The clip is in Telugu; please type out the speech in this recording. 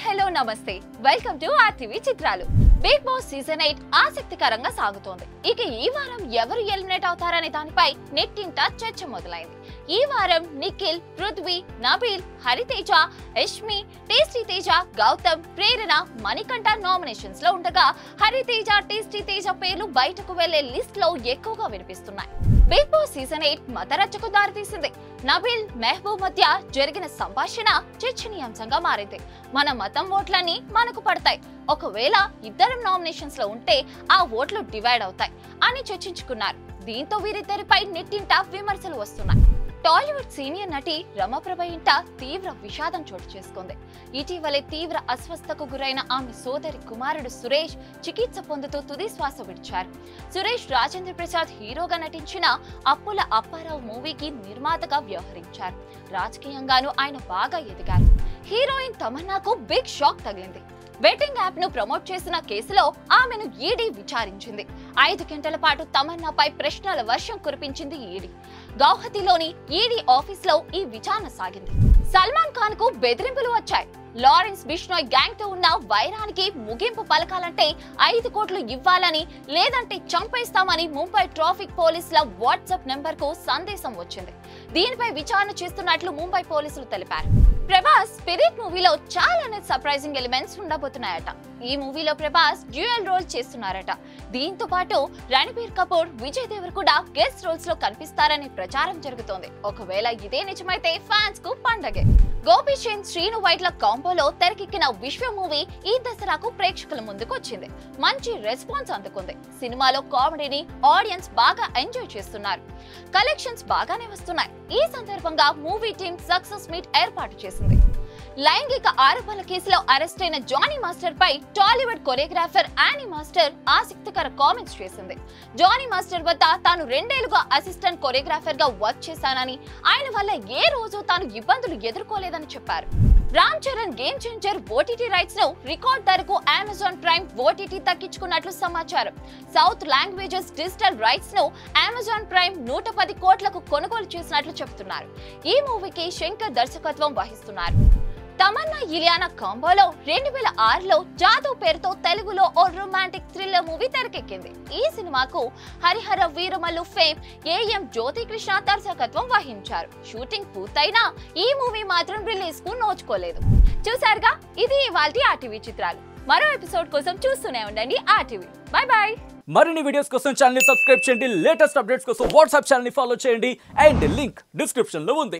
hello namaste welcome to RTV చిత్రాలు బిగ్ బాస్ సీజన్ ఎయిట్ ఆసక్తికరంగా సాగుతోంది ఇక ఈ వారం ఎవరు ఎలిమినేట్ అవుతారనే దానిపై నెట్టింట చర్చ మొదలైంది ఈ వారం నిఖిల్ పృథ్వీ నబీల్ హరితేజ యష్మి టేస్టీ తేజ గౌతమ్ ప్రేరణ మణికంఠ నామినేషన్స్ లో ఉండగా హరితేజ టేస్టీ తేజ పేర్లు బయటకు వెళ్లే లిస్ట్ లో ఎక్కువగా వినిపిస్తున్నాయి బిగ్ బాస్ సీజన్ ఎయిట్ మతరచ్చకు దారితీసింది నబీల్ మెహబూబ్ మధ్య జరిగిన సంభాషణ చర్చనీయాంశంగా మారింది మన మతం ఓట్లన్నీ మనకు పడతాయి ఒకవేళ ఇద్దరం నామినేషన్స్ లో ఉంటే ఆ ఓట్లు డివైడ్ అవుతాయి అని చర్చించుకున్నారు దీంతో వీరిద్దరిపై నెట్టింట విమర్శలు వస్తున్నాయి టాలీవుడ్ సీనియర్ నటి రమప్రభ ఇంట తీవ్ర విషాదం చోటు చేసుకుంది ఇటీవలే తీవ్ర అస్వస్థకు గురైన ఆమె సోదరి కుమారుడు సురేష్ చికిత్స పొందుతూ తుది శ్వాస విడిచారు సురేష్ రాజేంద్ర ప్రసాద్ హీరోగా నటించిన అప్పుల అప్పారావు మూవీకి నిర్మాతగా వ్యవహరించారు రాజకీయంగానూ ఆయన బాగా ఎదిగారు హీరోయిన్ తమన్నాకు బిగ్ షాక్ తగిలింది బెట్టింగ్ యాప్ ను ప్రమోట్ చేసిన కేసులో ఆమెను ఈడీ విచారించింది ఐదు గంటల పాటు తమన్నాపై ప్రశ్నల వర్షం కురిపించింది ఈడీ గౌహతిలోని ఈడీ ఆఫీస్ లో ఈ విచారణ సాగింది సల్మాన్ ఖాన్ కు బెదిరింపులు వచ్చాయి లారెన్స్ బిష్నోయ్ గ్యాంగ్ తో ఉన్న వైరానికి ముగింపు పలకాలంటే ఐదు కోట్లు ఇవ్వాలని లేదంటే చంపేస్తామని ముంబై ట్రాఫిక్ పోలీసుల వాట్సాప్ నెంబర్ కు సందేశం వచ్చింది దీనిపై విచారణ చేస్తున్నట్లు ముంబై పోలీసులు తెలిపారు ప్రభాస్ స్పిరిట్ మూవీలో చాలా సర్ప్రైజింగ్ ఎలిమెంట్స్ ఉండబోతున్నాయట ఈ మూవీలో ప్రభాస్ డ్యూయల్ రోల్ చేస్తున్నారట దీంతో పాటు రణబీర్ కపూర్ విజయ్ దేవర్ కూడా గెస్ట్ రోల్స్ లో కనిపిస్తారని ప్రచారం జరుగుతోంది ఒకవేళ ఇదే నిజమైతే ఫ్యాన్స్ కు పండగే గోపీచంద్ శ్రీను వైట్ల కాంబోలో తెరకెక్కిన విశ్వ మూవీ ఈ దసరాకు ప్రేక్షకుల ముందుకు వచ్చింది మంచి రెస్పాన్స్ అందుకుంది సినిమాలో కామెడీని ఆడియన్స్ బాగా ఎంజాయ్ చేస్తున్నారు కలెక్షన్స్ బాగానే వస్తున్నాయి ఈ సందర్భంగా మూవీ టీం సక్సెస్ మీట్ ఏర్పాటు చేసింది లైంగిక ఆరోపణల కేసులో అరెస్ట్ అయిన జానీ మాస్టర్ పై టాలీవుడ్ కొరియోగ్రాఫర్ యానీ మాస్టర్ ఆసక్తికర కామెంట్స్ చేసింది జానీ మాస్టర్ వద్ద తాను రెండేళ్లుగా అసిస్టెంట్ కొరియోగ్రాఫర్ గా వర్క్ చేశానని ఆయన వల్ల ఏ రోజు తాను ఇబ్బందులు ఎదుర్కోలేదని చెప్పారు Ram Charan Game Changer OTT rights ను రికార్డ్ ధరకు అమెజాన్ ప్రైమ్ ఓటీటీ దక్కించుకున్నట్లు సమాచారం సౌత్ లాంగ్వేజెస్ డిజిటల్ రైట్స్ ను అమెజాన్ ప్రైమ్ నూట పది కోట్లకు కొనుగోలు చేసినట్లు చెబుతున్నారు ఈ మూవీకి శంకర్ దర్శకత్వం వహిస్తున్నారు తమన్నా ఇలియానా కాంబోలో రెండు వేల ఆరులో జాదవ్ పేరుతో తెలుగులో ఓ రొమాంటిక్ థ్రిల్లర్ మూవీ తెరకెక్కింది ఈ సినిమాకు హరిహర వీరమల్లు ఫేమ్ ఏఎం జ్యోతికృష్ణ దర్శకత్వం వహించారు షూటింగ్ పూర్తయినా ఈ మూవీ మాత్రం రిలీజ్ కు నోచుకోలేదు చూసారుగా ఇది ఇవాల్టి ఆర్టీవీ చిత్రాలు మరో ఎపిసోడ్ కోసం చూస్తూనే ఉండండి ఆర్టీవీ బాయ్ బాయ్ మరిన్ని వీడియోస్ కోసం ఛానల్ ని సబ్స్క్రైబ్ చేయండి లేటెస్ట్ అప్డేట్స్ కోసం వాట్సాప్ ఛానల్ ని ఫాలో చేయండి అండ్ లింక్ డిస్క్రిప్షన్ లో ఉంది